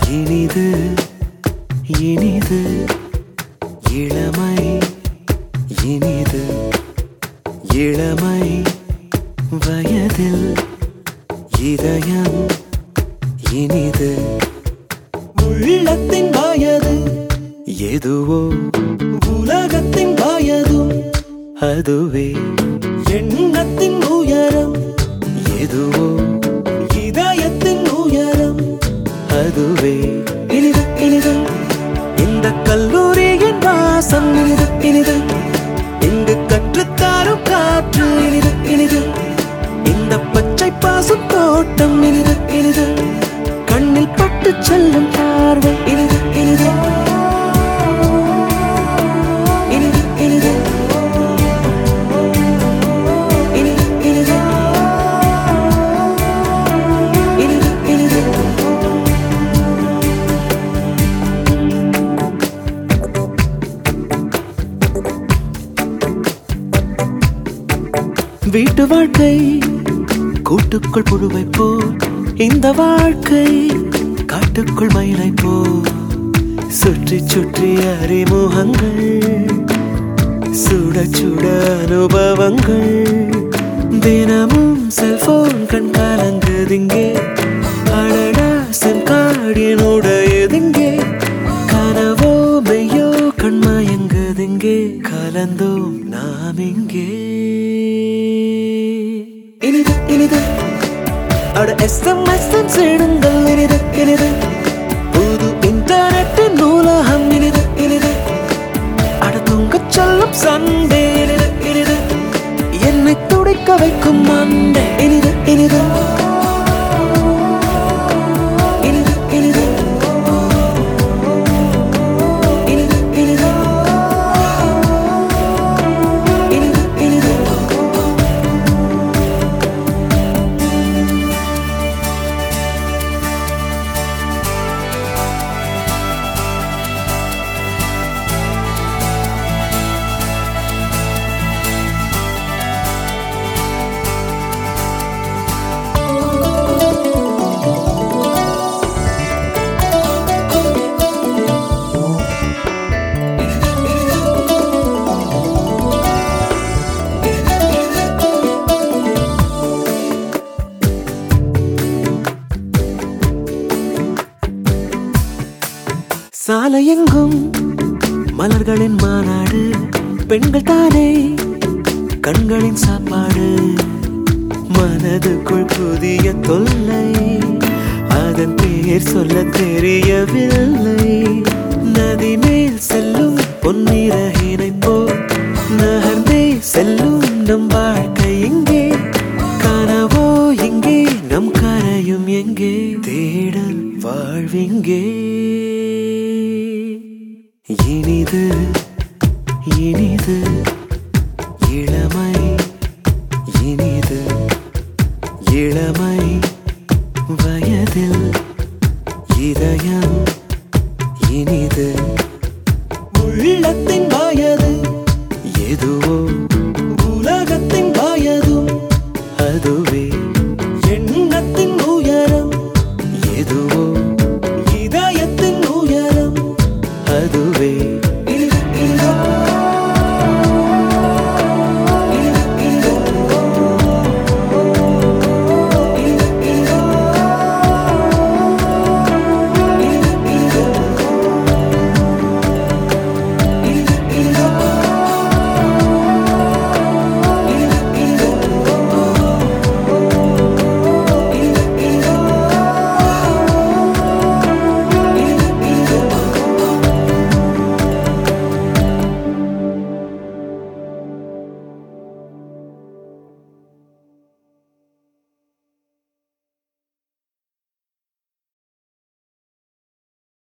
இனிது இனிது இளமை இனிது இளமை வயதில் இதயம் இனிது உள்ளத்தின் வயது எதுவோ உலகத்தின் வயதும் அதுவே எண்ணத்தின் உயரம் எதுவோ இதயத்தின் உயரம் அதுவே இனிது இனிது இந்த கல்லூரியின் வாசம் இனிது இனிது இங்கு கற்றுத்தாரும் காற்று இனிது இனிது இந்த பச்சை பாசும் தோட்டம் இனிது இனிது கண்ணில் பட்டு செல்லும் பார்வை இனிது இனிது இனிது இனிது இனிது இனிது இனிது இனிது வீட்டு வாழ்க்கை கூட்டுக்குள் புழுவை போல் இந்த வாழ்க்கை காட்டுக்குள் மயிலை போல் சுற்றி சுற்றி அறிமுகங்கள் சுட சுட அனுபவங்கள் தினமும் செல்போன் கண் கலங்குதிங்கே அடடா சென்காடியனுடையதிங்கே கனவோ மெய்யோ கண்மயங்குதிங்கே கலந்தோம் நாம் இங்கே இனிது இனிது அட எஸ்எம்எஸ் சேடுங்கள் இனிது இனிது புது இன்டர்நெட் நூலகம் இனிது இனிது அட தூங்கச் சொல்லும் சண்டே இனிது இனிது என்னை துடைக்க வைக்கும் மண்டே இனிது இனிது இனிது இனிது இனிது இனிது இனிது இனிது சாலையெங்கும் மலர்களின் மாநாடு பெண்கள் தானே கண்களின் சாப்பாடு மனதுக்குள் புதிய தொல்லை அதன் பெயர் சொல்ல தெரியவில்லை நதி மேல் செல்லும் பொன்னிறகினை போல் நகர்ந்தே செல்லும் நம் வாழ்க்கை எங்கே கனவோ எங்கே நம் கரையும் எங்கே தேடல் வாழ்விங்கே இனிது இனிது இளமை இனிது இளமை வயதில் இதயம் இனிது உள்ளத்தின் வயது எதுவோ உலகத்தின் வயதும் அதுவே எண்ணத்தின் உயரம் எதுவோ